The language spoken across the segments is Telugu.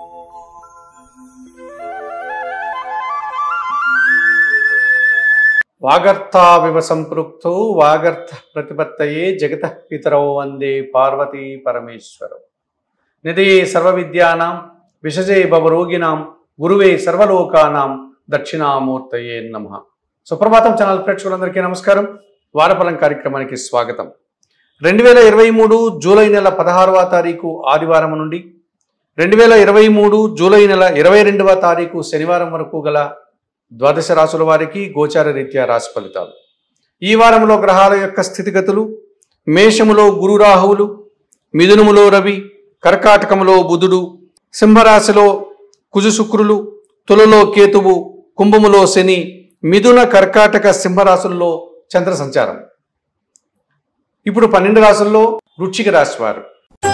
వాగర్థావివ సంపృక్తౌ వాగర్థ ప్రతిపత్తయే జగత పితరౌ వందే పార్వతీ పరమేశ్వరం నిధే సర్వవిద్యానాం విషజే భవరోగిణాం గురువే సర్వలోకానాం దక్షిణామూర్తయే నమ సుప్రభాతం ఛానల్ ప్రేక్షకులందరికీ నమస్కారం వారఫలం కార్యక్రమానికి స్వాగతం రెండు వేల ఇరవై మూడు జూలై నెల పదహారవ తారీఖు ఆదివారం నుండి రెండు వేల ఇరవై మూడు జూలై నెల ఇరవై రెండవ తారీఖు శనివారం వరకు గల ద్వాదశ రాసుల వారికి గోచార రీత్యా రాశి ఫలితాలు ఈ వారంలో గ్రహాల యొక్క స్థితిగతులు మేషములో గురు రాహువులు మిథునములో రవి కర్కాటకములో బుధుడు సింహరాశిలో కుజు శుక్రులు తులలో కేతువు కుంభములో శని మిథున కర్కాటక సింహరాశుల్లో చంద్ర సంచారం ఇప్పుడు పన్నెండు రాశుల్లో వృశ్చిక రాశి వారు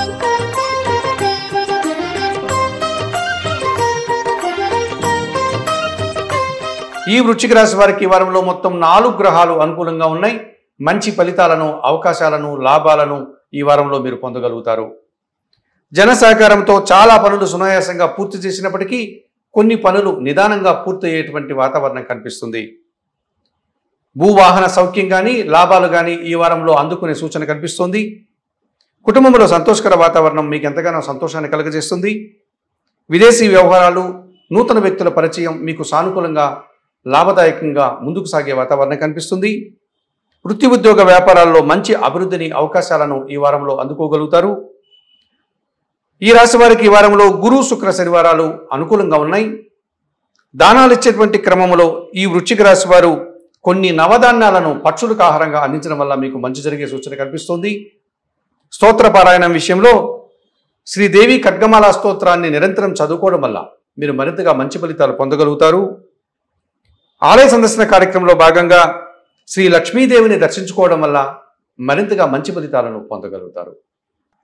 ఈ వృశ్చిక రాశి వారికి ఈ వారంలో మొత్తం నాలుగు గ్రహాలు అనుకూలంగా ఉన్నాయి మంచి ఫలితాలను అవకాశాలను లాభాలను ఈ వారంలో మీరు పొందగలుగుతారు జన సహకారంతో చాలా పనులు సునాయాసంగా పూర్తి చేసినప్పటికీ కొన్ని పనులు నిదానంగా పూర్తయ్యేటువంటి వాతావరణం కనిపిస్తుంది భూవాహన సౌఖ్యం కానీ లాభాలు కానీ ఈ వారంలో అందుకునే సూచన కనిపిస్తుంది కుటుంబంలో సంతోషకర వాతావరణం మీకు ఎంతగానో సంతోషాన్ని కలుగజేస్తుంది విదేశీ వ్యవహారాలు నూతన వ్యక్తుల పరిచయం మీకు సానుకూలంగా లాభదాయకంగా ముందుకు సాగే వాతావరణం కనిపిస్తుంది వృత్తి ఉద్యోగ వ్యాపారాల్లో మంచి అభివృద్ధిని అవకాశాలను ఈ వారంలో అందుకోగలుగుతారు ఈ రాశి వారికి ఈ వారంలో గురు శుక్ర శనివారాలు అనుకూలంగా ఉన్నాయి దానాలు ఇచ్చేటువంటి క్రమంలో ఈ వృశ్చిక రాశి వారు కొన్ని నవధాన్యాలను పక్షులకు ఆహారంగా అందించడం వల్ల మీకు మంచి జరిగే సూచన కనిపిస్తుంది స్తోత్ర పారాయణం విషయంలో శ్రీదేవి ఖడ్గమాల స్తోత్రాన్ని నిరంతరం చదువుకోవడం వల్ల మీరు మరింతగా మంచి ఫలితాలు పొందగలుగుతారు ఆలయ సందర్శన కార్యక్రమంలో భాగంగా శ్రీ లక్ష్మీదేవిని దర్శించుకోవడం వల్ల మరింతగా మంచి ఫలితాలను పొందగలుగుతారు